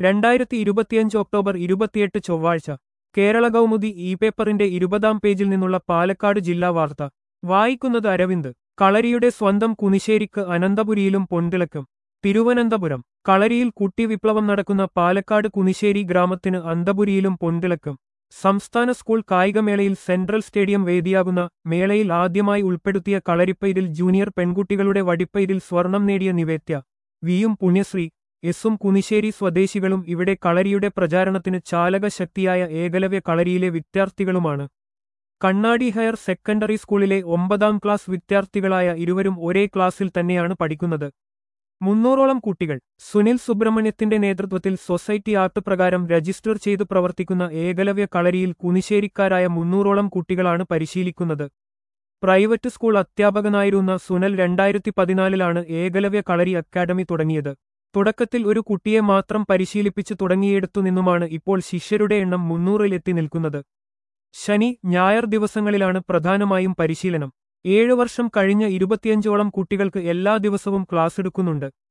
രണ്ടായിരത്തി ഇരുപത്തിയഞ്ച് ഒക്ടോബർ ഇരുപത്തിയെട്ട് ചൊവ്വാഴ്ച കേരള കൗമുദി ഇ പേപ്പറിന്റെ ഇരുപതാം പേജിൽ നിന്നുള്ള പാലക്കാട് ജില്ലാ വാർത്ത വായിക്കുന്നത് അരവിന്ദ് കളരിയുടെ സ്വന്തം കുനിശ്ശേരിക്ക് അനന്തപുരിയിലും പൊൻതിളക്കം തിരുവനന്തപുരം കളരിയിൽ കുട്ടി വിപ്ലവം നടക്കുന്ന പാലക്കാട് കുനിശ്ശേരി ഗ്രാമത്തിന് അന്തപുരിയിലും പൊൻതിളക്കം സംസ്ഥാന സ്കൂൾ കായികമേളയിൽ സെൻട്രൽ സ്റ്റേഡിയം വേദിയാകുന്ന മേളയിൽ ആദ്യമായി ഉൾപ്പെടുത്തിയ കളരിപ്പയിരിൽ ജൂനിയർ പെൺകുട്ടികളുടെ വടിപ്പയിരിൽ സ്വർണം നേടിയ നിവേത്യ വിയും പുണ്യശ്രീ എസും കുനിശ്ശേരി സ്വദേശികളും ഇവിടെ കളരിയുടെ പ്രചാരണത്തിന് ചാലകശക്തിയായ ഏകലവ്യ കളരിയിലെ വിദ്യാർത്ഥികളുമാണ് കണ്ണാടി ഹയർ സെക്കൻഡറി സ്കൂളിലെ ഒമ്പതാം ക്ലാസ് വിദ്യാർത്ഥികളായ ഇരുവരും ഒരേ ക്ലാസ്സിൽ തന്നെയാണ് പഠിക്കുന്നത് മുന്നൂറോളം കുട്ടികൾ സുനിൽ സുബ്രഹ്മണ്യത്തിന്റെ നേതൃത്വത്തിൽ സൊസൈറ്റി ആക്ട് പ്രകാരം രജിസ്റ്റർ ചെയ്തു പ്രവർത്തിക്കുന്ന ഏകലവ്യ കളരിയിൽ കുനിശ്ശേരിക്കാരായ മുന്നൂറോളം കുട്ടികളാണ് പരിശീലിക്കുന്നത് പ്രൈവറ്റ് സ്കൂൾ അധ്യാപകനായിരുന്ന സുനൽ രണ്ടായിരത്തി പതിനാലിലാണ് ഏകലവ്യ കളരി അക്കാദമി തുടങ്ങിയത് തുടക്കത്തിൽ ഒരു കുട്ടിയെ മാത്രം പരിശീലിപ്പിച്ചു തുടങ്ങിയെടുത്തു നിന്നുമാണ് ഇപ്പോൾ ശിഷ്യരുടെ എണ്ണം മുന്നൂറിലെത്തി നിൽക്കുന്നത് ശനി ഞായർ ദിവസങ്ങളിലാണ് പ്രധാനമായും പരിശീലനം ഏഴു വർഷം കഴിഞ്ഞ ഇരുപത്തിയഞ്ചോളം കുട്ടികൾക്ക് എല്ലാ ദിവസവും ക്ലാസ് എടുക്കുന്നുണ്ട്